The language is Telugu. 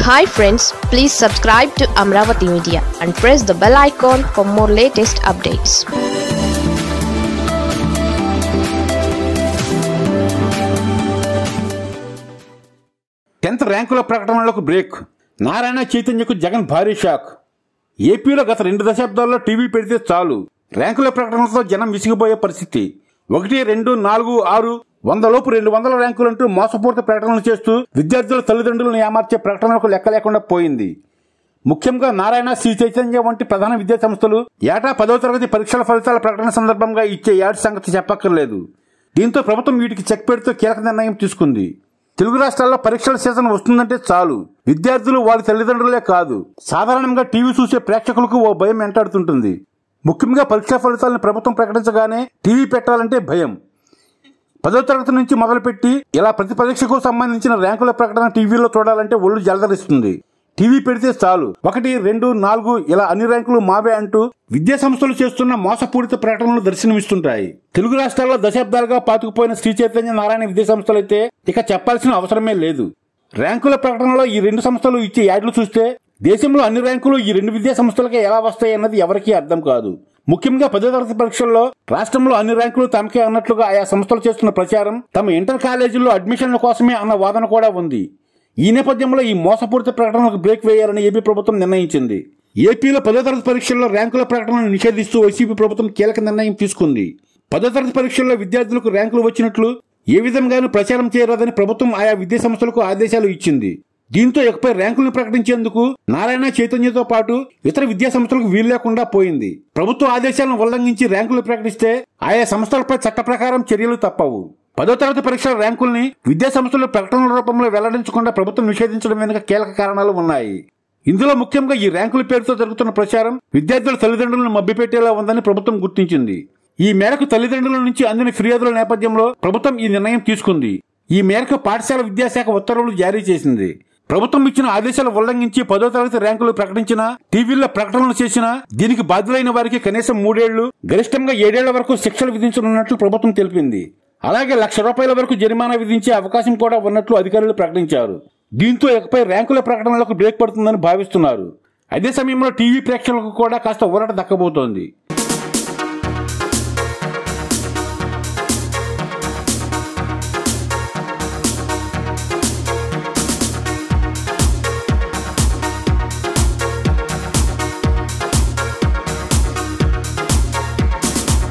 hi friends please subscribe to Amaravati media and press the bell icon for more latest updates tenth ర్యాంకుల ప్రకటనలకు బ్రేక్ నారాయణ చైతన్యకు జగన్ భారీ షాక్ ఏపీలో గత రెండు దశాబ్దాల్లో టీవీ పెడితే చాలు ర్యాంకుల ప్రకటనలతో జనం విసిగిపోయే పరిస్థితి ఒకటి రెండు నాలుగు ఆరు వంద లోపు రెండు వందల ర్యాంకులంటూ మోసపూరిత ప్రకటనలు చేస్తూ విద్యార్థుల తల్లిదండ్రులను ఏమార్చే ప్రకటనలకు లెక్క లేకుండా పోయింది ముఖ్యంగా నారాయణ శ్రీ చైతన్య వంటి ప్రధాన విద్యా సంస్థలు ఏటా పదో తరగతి పరీక్షల ఫలితాల ప్రకటన సందర్భంగా ఇచ్చే యాడ్ సంగతి చెప్పక్కర్లేదు దీంతో ప్రభుత్వం వీటికి చెక్ పెడుతూ కీలక నిర్ణయం తీసుకుంది తెలుగు రాష్ట్రాల్లో పరీక్షల సీజన్ వస్తుందంటే చాలు విద్యార్థులు వారి తల్లిదండ్రులే కాదు సాధారణంగా టీవీ చూసే ప్రేక్షకులకు ఓ భయం వెంటాడుతుంటుంది ముఖ్యంగా పరీక్షా ఫలితాలను ప్రభుత్వం ప్రకటించగానే టీవీ పెట్టాలంటే భయం పదో తరగతి నుంచి మొదలుపెట్టి ఇలా ప్రతి పరీక్షకు సంబంధించిన ర్యాంకుల ప్రకటన టీవీలో చూడాలంటే ఒళ్ళు జలదరిస్తుంది టీవీ పెడితే చాలు ఒకటి రెండు నాలుగు ఇలా అన్ని ర్యాంకులు మావే అంటూ విద్యా సంస్థలు చేస్తున్న మోసపూరిత ప్రకటనలు దర్శనమిస్తుంటాయి తెలుగు రాష్ట్రాల్లో దశాబ్దాలుగా పాతుకుపోయిన శ్రీ చైతన్య నారాయణ విద్యా సంస్థలైతే ఇక చెప్పాల్సిన అవసరమే లేదు ర్యాంకుల ప్రకటనలో ఈ రెండు సంస్థలు ఇచ్చే యాడ్లు చూస్తే దేశంలో అన్ని ర్యాంకులు ఈ రెండు విద్యా సంస్థలకే ఎలా వస్తాయి అన్నది ఎవరికీ అర్థం కాదు ముఖ్యంగా పదో తరగతి పరీక్షల్లో రాష్ట్రంలో అన్ని ర్యాంకులు తమకే అన్నట్లుగా ఆయా సంస్థలు చేస్తున్న ప్రచారం తమ ఇంటర్ కాలేజీల్లో అడ్మిషన్ల కోసమే అన్న వాదన కూడా ఉంది ఈ నేపథ్యంలో ఈ మోసపూరిత ప్రకటనలకు బ్రేక్ వేయాలని ఏపీ ప్రభుత్వం నిర్ణయించింది ఏపీలో పదో తరగతి పరీక్షల్లో ర్యాంకుల ప్రకటనను నిషేధిస్తూ వైసీపీ ప్రభుత్వం కీలక నిర్ణయం తీసుకుంది పదో తరగతి పరీక్షల్లో విద్యార్థులకు ర్యాంకులు వచ్చినట్లు ఏ విధంగానూ ప్రచారం చేయరాదని ప్రభుత్వం ఆయా విద్యా సంస్థలకు ఆదేశాలు ఇచ్చింది దీంతో ఇకపై ర్యాంకులను ప్రకటించేందుకు నారాయణ చైతన్యతో పాటు ఇతర విద్యా సంస్థలకు వీలు లేకుండా పోయింది ప్రభుత్వ ఆదేశాలను ఉల్లంఘించి ర్యాంకులు ప్రకటిస్తే ఆయా సంస్థలపై చట్ట ప్రకారం చర్యలు తప్పవు పదో తరగతి పరీక్షల ర్యాంకుల్ని విద్యా సంస్థలు ప్రకటనల రూపంలో వెల్లడించకుండా ప్రభుత్వం నిషేధించడం వెనుక కీలక కారణాలు ఉన్నాయి ఇందులో ముఖ్యంగా ఈ ర్యాంకుల పేరుతో జరుగుతున్న ప్రచారం విద్యార్థుల తల్లిదండ్రులను మభ్యపెట్టేలా ఉందని ప్రభుత్వం గుర్తించింది ఈ మేరకు తల్లిదండ్రుల నుంచి అందిన ఫిర్యాదుల నేపథ్యంలో ప్రభుత్వం ఈ నిర్ణయం తీసుకుంది ఈ మేరకు పాఠశాల విద్యాశాఖ ఉత్తర్వులు జారీ చేసింది ప్రభుత్వం ఇచ్చిన ఆదేశాలు ఉల్లంఘించి పదో తరగతి ర్యాంకులు ప్రకటించిన టీవీల్లో ప్రకటనలు చేసిన దీనికి బాధ్యులైన వారికి కనీసం మూడేళ్లు గరిష్టంగా ఏడేళ్ల వరకు శిక్షలు విధించనున్నట్లు ప్రభుత్వం తెలిపింది అలాగే లక్ష రూపాయల వరకు జరిమానా విధించే అవకాశం కూడా ఉన్నట్లు అధికారులు ప్రకటించారు దీంతో ఇకపై ర్యాంకుల ప్రకటనలకు బ్రేక్ పడుతుందని భావిస్తున్నారు అదే సమయంలో టీవీ ప్రేక్షకులకు కూడా కాస్త ఊరట దక్కబోతోంది